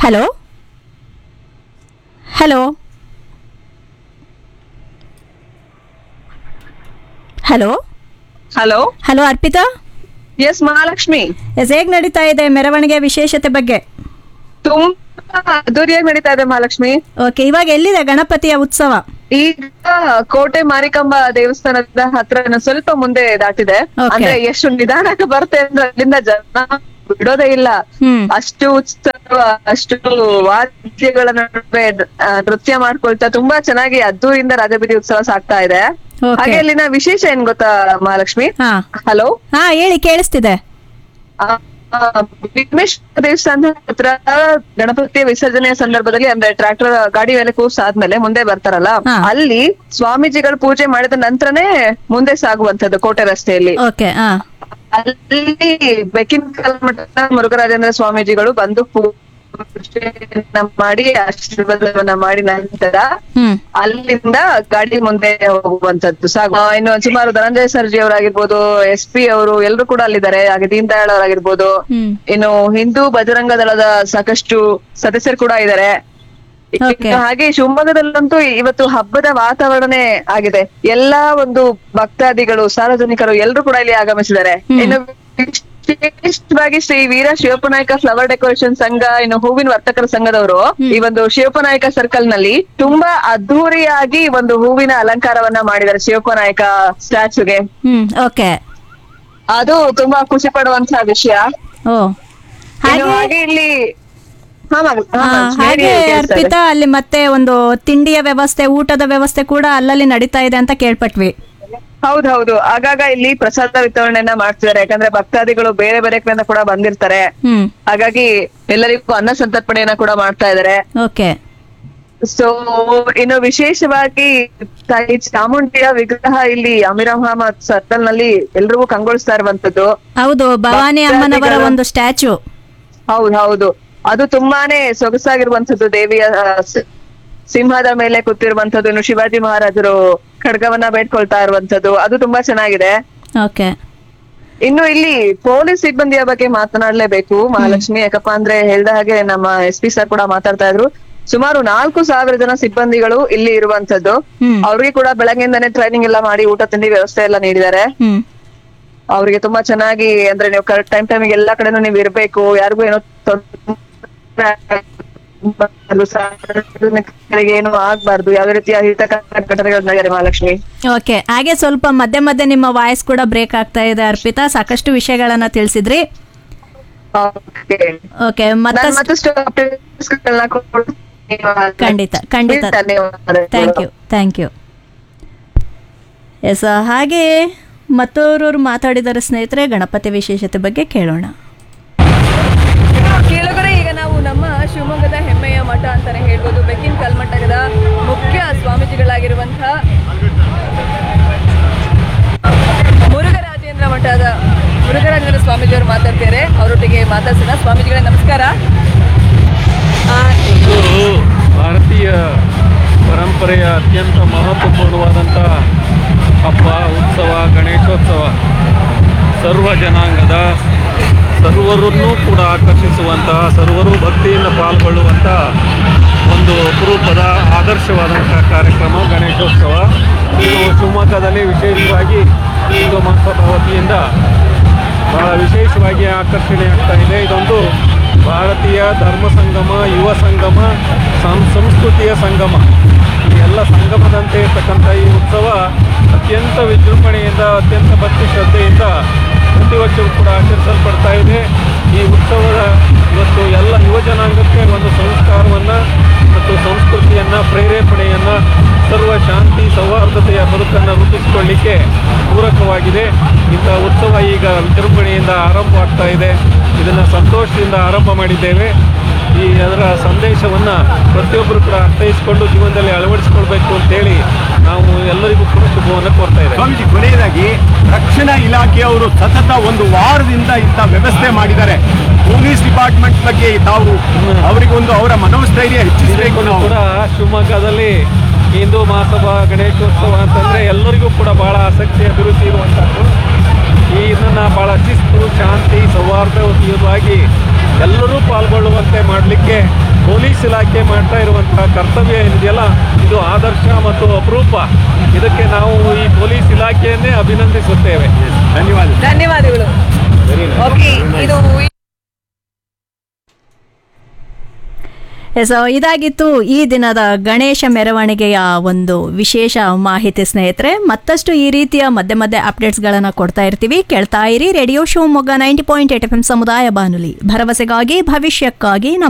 Hello hello hello hello hello Arpita yes Mahalakshmi yes ಹೇಗೆ ನಡೀತಾ ಇದೆ ಮೆರವಣಿಗೆ ವಿಶೇಷತೆ ಬಗ್ಗೆ ತುಂಬಾ ಅದ್ದೂರಿಯಾಗಿ ನಡೀತಾ ಇದೆ ಮಹಾಲಕ್ಷ್ಮಿ ಓಕೆ ಇವಾಗ ಎಲ್ಲಿದೆ ಗಣಪತಿಯ ಉತ್ಸವ ಈಗ ಕೋಟೆ ಮಾರಿಕಂಬ ದೇವಸ್ಥಾನದ ಹತ್ರ ಇನ್ನು ಸ್ವಲ್ಪ ಮುಂದೆ ದಾಟಿದೆ Okay. ಅಂದ್ರೆ ಎಷ್ಟು ನಿಧಾನಕ್ಕೆ ಬರುತ್ತೆ ಅಂದ್ರೆ ಅಲ್ಲಿಂದ ಜನ ಬಿಡೋದೇ ಇಲ್ಲ ಹ್ಮ್ ಅಷ್ಟು ಉತ್ಸವ ಅಷ್ಟು ವಾದ್ಯಗಳ ನಡುವೆ ಆ, ನೃತ್ಯ ಮಾಡ್ಕೊಳ್ತಾ ತುಂಬಾ ಚೆನ್ನಾಗಿ ಅದ್ದೂರಿಂದ ರಾಜಬೀದಿ ಉತ್ಸವ ಸಾಗ್ತಾ ಇದೆ Okay. ಹಾಗೆ ಅಲ್ಲಿನ ವಿಶೇಷ ಏನ್ ಗೊತ್ತಾ ಮಹಾಲಕ್ಷ್ಮಿ ಹಾ ಹಲೋ ಹಾ ಹೇಳಿ ಕೇಳಿಸ್ತಿದೆ ವಿಘ್ನೇಶ್ವರ ದೇವಸ್ಥಾನದ ಹತ್ರ ಗಣಪತಿಯ ವಿಸರ್ಜನೆಯ ಸಂದರ್ಭದಲ್ಲಿ ಅಂದ್ರೆ ಟ್ರ್ಯಾಕ್ಟರ್ ಗಾಡಿ ಮೇಲೆ ಕೂರ್ಸಾದ್ಮೇಲೆ ಮುಂದೆ ಬರ್ತಾರಲ್ಲ ಹಾ. ಅಲ್ಲಿ ಸ್ವಾಮೀಜಿಗಳು ಪೂಜೆ ಮಾಡಿದ ನಂತರನೇ ಮುಂದೆ ಸಾಗುವಂತದ್ದು ಕೋಟೆ ರಸ್ತೆಯಲ್ಲಿ ಓಕೆ ಹಾ ಅಲ್ಲಿ ಬೆಕ್ಕಿನ ಕಲ್ಮಠದ ಮುರುಘರಾಜೇಂದ್ರ ಸ್ವಾಮೀಜಿಗಳು ಬಂದು ಪೂಜೆಯನ್ನ ಮಾಡಿ ಆಶೀರ್ವಾದವನ್ನ ಮಾಡಿ ನಂತರ ಹ್ಮ್ ಅಲ್ಲಿಂದ ಗಾಡಿ ಮುಂದೆ ಹೋಗುವಂತದ್ದು ಸಾಗು ಆ, ಇನ್ನು ಸುಮಾರು ಧನಂಜಯ ಸರ್ಜಿ ಅವರಾಗಿರ್ಬೋದು ಎಸ್ ಪಿ ಅವರು ಎಲ್ಲರೂ ಕೂಡ ಅಲ್ಲಿದ್ದಾರೆ ಹಾಗೆ ದೀನ್ ದಯಾಳ್ ಅವರಾಗಿರ್ಬೋದು ಹ್ಮ್ ಇನ್ನು ಹಿಂದೂ ಬಜರಂಗ ದಳದ ಸಾಕಷ್ಟು ಸದಸ್ಯರು ಕೂಡ ಇದ್ದಾರೆ Okay. ಇನ್ನು ಹಾಗೆ ಶಿವಮೊಗ್ಗದಲ್ಲಂತೂ ಇವತ್ತು ಹಬ್ಬದ ವಾತಾವರಣನೇ ಆಗಿದೆ ಎಲ್ಲಾ ಒಂದು ಭಕ್ತಾದಿಗಳು ಸಾರ್ವಜನಿಕರು ಎಲ್ಲರೂ ಕೂಡ ಇಲ್ಲಿ ಆಗಮಿಸಿದ್ದಾರೆ ಹ್ಮ್. ಇನ್ನು ವಿಶೇಷವಾಗಿ ಶ್ರೀ ವೀರ ಶಿವಪ್ಪನಾಯಕ ಫ್ಲವರ್ ಡೆಕೋರೇಷನ್ ಸಂಘ ಇನ್ನು ಹೂವಿನ ವರ್ತಕರ ಸಂಘದವರು ಈ ಒಂದು ಶಿವಪ್ಪನಾಯಕ ಸರ್ಕಲ್ ನಲ್ಲಿ ತುಂಬಾ ಅದ್ದೂರಿಯಾಗಿ ಒಂದು ಹೂವಿನ ಅಲಂಕಾರವನ್ನ ಮಾಡಿದ್ದಾರೆ ಶಿವಪ್ಪನಾಯಕ ಸ್ಟ್ಯಾಚುಗೆ ಹ್ಮ್ ಓಕೆ ಅದು ತುಂಬಾ ಖುಷಿ ಪಡುವಂತಹ ವಿಷಯ ಓ ಇನ್ನು ಹಾಗೆ ಹಾಗೆ ಇಲ್ಲಿ ಹಾ, ಮಗ- ಹಾ, ಆ, ಮಗ- ಹಾಗೆ ಹೇಳಿ, ಕೇಳ್ಸ್ತಾ ಇದೆ. ಅರ್ಪಿತಾ ಅಲ್ಲಿ ಮತ್ತೆ ಒಂದು ತಿಂಡಿಯ ವ್ಯವಸ್ಥೆ ಊಟದ ವ್ಯವಸ್ಥೆ ಕೂಡ ಅಲ್ಲಲ್ಲಿ ನಡೀತಾ ಇದೆ ಅಂತ ಕೇಳ್ಪಟ್ವಿ ಹೌದೌದು ಆಗಾಗ ಇಲ್ಲಿ ಪ್ರಸಾದ ವಿತರಣೆಯನ್ನ ಮಾಡ್ತಿದ್ದಾರೆ ಯಾಕಂದ್ರೆ ಭಕ್ತಾದಿಗಳು ಬೇರೆ ಬೇರೆ ಕಡೆಯಿಂದ ಕೂಡ ಬಂದಿರ್ತಾರೆ ಹ್ಮ್ ಹಾಗಾಗಿ ಎಲ್ಲರಿಗೂ ಅನ್ನ ಸಂತರ್ಪಣೆಯನ್ನ ಕೂಡ ಮಾಡ್ತಾ ಇದ್ದಾರೆ ಓಕೆ ಸೊ ಇನ್ನು ವಿಶೇಷವಾಗಿ ತಾಯಿ ಚಾಮುಂಡಿಯ ವಿಗ್ರಹ ಇಲ್ಲಿ ಅಮೀರಹಮ ಸರ್ಕಲ್ ನಲ್ಲಿ ಎಲ್ರಿಗೂ ಕಂಗೊಳಿಸ್ತಾ ಇರುವಂತದ್ದು ಹೌದು ಭವಾನಿ ಅಮ್ಮನವರ ಭಕ್ತಾದಿಗಳ- ಒಂದು ಸ್ಟ್ಯಾಚು ಹೌದು ಹೌದು ಅದು ತುಂಬಾನೇ ಸೊಗಸಾಗಿರುವಂತದ್ದು ದೇವಿಯ ಆ, ಸ- ಸಿಂಹದ ಮೇಲೆ ಕೂತಿರುವಂತದ್ದು ಇನ್ನು ಶಿವಾಜಿ ಮಹಾರಾಜರು ಖಡ್ಗವನ್ನ ಬೇಡ್ಕೊಳ್ತಾ ಇರುವಂತದ್ದು ಅದು ತುಂಬಾ ಚೆನ್ನಾಗಿದೆ ಓಕೆ ಇನ್ನು ಇಲ್ಲಿ ಪೊಲೀಸ್ ಸಿಬ್ಬಂದಿಯ ಬಗ್ಗೆ ಮಾತನಾಡ್ಲೇಬೇಕು ಮಹಾಲಕ್ಷ್ಮಿ ಯಾಕಪ್ಪ ಅಂದ್ರೆ ಹೇಳ್ದ ಹಾಗೆ ನಮ್ಮ ಎಸ್ ಪಿ ಸರ್ ಕೂಡ ಮಾತಾಡ್ತಾ ಇದ್ರು ಸುಮಾರು ನಾಲ್ಕು ಸಾವಿರ ಜನ ಸಿಬ್ಬಂದಿಗಳು ಇಲ್ಲಿ ಇರುವಂತದ್ದು ಹ್ಮ್ ಅವ್ರಿಗೆ ಕೂಡ ಬೆಳಗ್ಗೆಯಿಂದಾನೇ ಟ್ರೈನಿಂಗ್ ಎಲ್ಲ ಮಾಡಿ ಊಟ ತಿಂಡಿ ವ್ಯವಸ್ಥೆ ಎಲ್ಲ ನೀಡಿದ್ದಾರೆ ಹ್ಮ್ ಅವ್ರಿಗೆ ತುಂಬಾ ಚೆನ್ನಾಗಿ ಅಂದ್ರೆ ನೀವು ಕರೆಕ್ಟ್ ಟೈಮ್ ಟೈಮಿಗೆ ಎಲ್ಲಾ ಕಡೆನೂ ನೀವು ಇರ್ಬೇಕು ಯಾರಿಗೂ ಏನೋ ತೊಂದ್ರೆ ಆಗ್ಬಾರ್ದು, ಸಾರ್ವಜನಿಕರಿಗೆ ಏನು ಆಗ್ಬಾರ್ದು ಯಾವುದೇ ರೀತಿಯ ಹಿತಕರ ಘಟನೆಗಳು ನಡೆದಿದೆ ಮಹಾಲಕ್ಷ್ಮಿ ಓಕೆ ಹಾಗೆ ಸ್ವಲ್ಪ ಮಧ್ಯೆ ಮಧ್ಯೆ ನಿಮ್ಮ ವಾಯ್ಸ್ ಕೂಡ ಬ್ರೇಕ್ ಆಗ್ತಾ ಇದೆ ಅರ್ಪಿತಾ ಸಾಕಷ್ಟು ವಿಷಯಗಳನ್ನ ತಿಳಿಸಿದ್ರಿ ಓಕೆ ಓಕೆ ನಾನು ಮತ್ತಷ್ಟು ಮತ್ತಷ್ಟು updates ಗಳನ್ನ ಕೊಡ್ತೀನಿ. ಖಂಡಿತ ಖಂಡಿತ ಧನ್ಯವಾದಗಳು. Thank you thank you yes ಹಾಗೆ ಮತ್ತೋರವ್ರು ಮಾತಾಡಿದರೆ ಸ್ನೇಹಿತರೆ ಗಣಪತಿ ವಿಶೇಷತೆ ಬಗ್ಗೆ ಕೇಳೋಣ ಕೇಳುಗರೆ ಈಗ ನಾವು ನಮ್ಮ ಶಿವಮೊಗ್ಗದ ಹೆಮ್ಮೆಯ ಮಠ ಅಂತಾನೆ ಹೇಳ್ಬೋದು ಬೆಕ್ಕಿನ ಕಲ್ಮಠದ ಮುಖ್ಯ ಸ್ವಾಮೀಜಿಗಳಾಗಿರುವಂತಹ ಮುರುಘರಾಜೇಂದ್ರ ಮಠದ ಮುರುಘರಾಜೇಂದ್ರ ಸ್ವಾಮೀಜಿಯವರು ಮಾತಾಡ್ತಾರೆ ಅವರೊಟ್ಟಿಗೆ ಮಾತಾಡ್ಸೋಣ ಸ್ವಾಮೀಜಿಗಳೇ ನಮಸ್ಕಾರ ಆ, ಇದು ಭಾರತೀಯ ಪರಂಪರೆಯ ಅತ್ಯಂತ ಮಹತ್ವಪೂರ್ಣವಾದಂಥ ಹಬ್ಬ ಉತ್ಸವ ಗಣೇಶೋತ್ಸವ ಸರ್ವ ಜನಾಂಗದ ಸರ್ವರನ್ನೂ ಕೂಡ ಆಕರ್ಷಿಸುವಂತಹ ಸರ್ವರು ಭಕ್ತಿಯಿಂದ ಪಾಲ್ಗೊಳ್ಳುವಂಥ ಒಂದು ಅಪರೂಪದ ಆದರ್ಶವಾದಂಥ ಕಾರ್ಯಕ್ರಮ ಗಣೇಶೋತ್ಸವ ಇದು ಶಿವಮೊಗ್ಗದಲ್ಲಿ ವಿಶೇಷವಾಗಿ ಹಿಂದೂ ಮಹಾಸಭಾ ವತಿಯಿಂದ ಬಹಳ ವಿಶೇಷವಾಗಿ ಆಕರ್ಷಣೆ ಆಗ್ತಾ ಇದೆ ಇದೊಂದು ಭಾರತೀಯ ಧರ್ಮ ಸಂಗಮ ಯುವ ಸಂಗಮ ಸಂ- ಸಂಸ್ಕೃತಿಯ ಸಂಗಮ ಈ ಎಲ್ಲ ಸಂಗಮದಂತೆ ಇರ್ತಕ್ಕಂಥ ಈ ಉತ್ಸವ ಅತ್ಯಂತ ವಿಜೃಂಭಣೆಯಿಂದ ಅತ್ಯಂತ ಭಕ್ತಿ ಶ್ರದ್ಧೆಯಿಂದ ಪ್ರತಿ ವರ್ಷವೂ ಕೂಡ ಆಚರಿಸಲ್ಪಡ್ತಾ ಇದೆ ಈ ಉತ್ಸವದ ಇವತ್ತು ಎಲ್ಲ ಯುವ ಜನಾಂಗಕ್ಕೆ ಒಂದು ಸಂಸ್ಕಾರವನ್ನು ಮತ್ತು ಸಂಸ್ಕೃತಿಯನ್ನು ಪ್ರೇರೇಪಣೆಯನ್ನು ಸರ್ವ ಶಾಂತಿ ಸೌಹಾರ್ದತೆಯ ಬದುಕನ್ನು ರೂಪಿಸಿಕೊಳ್ಳಿಕ್ಕೆ ಪೂರಕವಾಗಿದೆ ಇಂಥ ಉತ್ಸವ ಈಗ ವಿಜೃಂಭಣೆಯಿಂದ ಆರಂಭವಾಗ್ತಾ ಇದೆ ಇದನ್ನು ಸಂತೋಷದಿಂದ ಆರಂಭ ಮಾಡಿದ್ದೇವೆ ಈ ಅದರ ಸಂದೇಶವನ್ನು ಪ್ರತಿಯೊಬ್ಬರು ಕೂಡ ಅರ್ಥೈಸಿಕೊಂಡು ಜೀವನದಲ್ಲಿ ಅಳವಡಿಸಿಕೊಳ್ಬೇಕು ಅಂತೇಳಿ ನಾವು ಎಲ್ಲರಿಗೂ ಕೂಡ ಶುಭವನ್ನು ಕೋರ್ತಾ ಇದ್ದೇವೆ ಸ್ವಾಮೀಜಿ ಕೊನೆಯದಾಗಿ ರಕ್ಷಣಾ ಇಲಾಖೆಯವರು ಸತತ ಒಂದು ವಾರದಿಂದ ಇಂಥ ವ್ಯವಸ್ಥೆ ಮಾಡಿದ್ದಾರೆ ಪೊಲೀಸ್ ಡಿಪಾರ್ಟ್ಮೆಂಟ್ ಬಗ್ಗೆ ತಾವು ಅವರಿಗೆ ಒಂದು ಅವರ ಮನೋಸ್ಥೈರ್ಯ ಹೆಚ್ಚಿಸಬೇಕು ಇದಕ್ಕೂ ನಾವು ಕೂಡ ಶಿವಮೊಗ್ಗದಲ್ಲಿ ಹಿಂದೂ ಮಹಾಸಭಾ ಗಣೇಶೋತ್ಸವ ಅಂತಂದರೆ ಎಲ್ಲರಿಗೂ ಕೂಡ ಭಾಳ ಆಸಕ್ತಿ ಅಭಿರುಚಿ ಇರುವಂಥದ್ದು ಈ ಇದನ್ನು ಭಾಳ ಶಿಸ್ತು ಶಾಂತಿ ಸೌಹಾರ್ದಯುತವಾಗಿ ಎಲ್ಲರೂ ಪಾಲ್ಗೊಳ್ಳುವಂತೆ ಮಾಡಲಿಕ್ಕೆ ಪೊಲೀಸ್ ಇಲಾಖೆ ಮಾಡ್ತಾ ಇರುವಂತಹ ಕರ್ತವ್ಯ ಏನಿದೆಯಲ್ಲ ಇದು ಆದರ್ಶ ಮತ್ತು ಅಪರೂಪ ಇದಕ್ಕೆ ನಾವು ಈ ಪೊಲೀಸ್ ಇಲಾಖೆಯನ್ನೇ ಅಭಿನಂದಿಸುತ್ತೇವೆ ಧನ್ಯವಾದ ಧನ್ಯವಾದಗಳು ವೆರಿ ನೈಸ್ ಓಕೆ ಇದು ಎಸ್ ಇದಾಗಿತ್ತು ಈ ದಿನದ ಗಣೇಶ ಮೆರವಣಿಗೆಯ ಒಂದು ವಿಶೇಷ ಮಾಹಿತಿ ಸ್ನೇಹಿತರೆ ಮತ್ತಷ್ಟು ಈ ರೀತಿಯ ಮಧ್ಯೆ ಮಧ್ಯೆ ಅಪ್ಡೇಟ್ಸ್ಗಳನ್ನು ಕೊಡ್ತಾ ಇರ್ತೀವಿ ಕೇಳ್ತಾ ಇರಿ radio Shivamogga ninety point eight F M ಸಮುದಾಯ ಬಾನುಲಿ ಭರವಸೆಗಾಗಿ ಭವಿಷ್ಯಕ್ಕಾಗಿ ನಮ್ಮ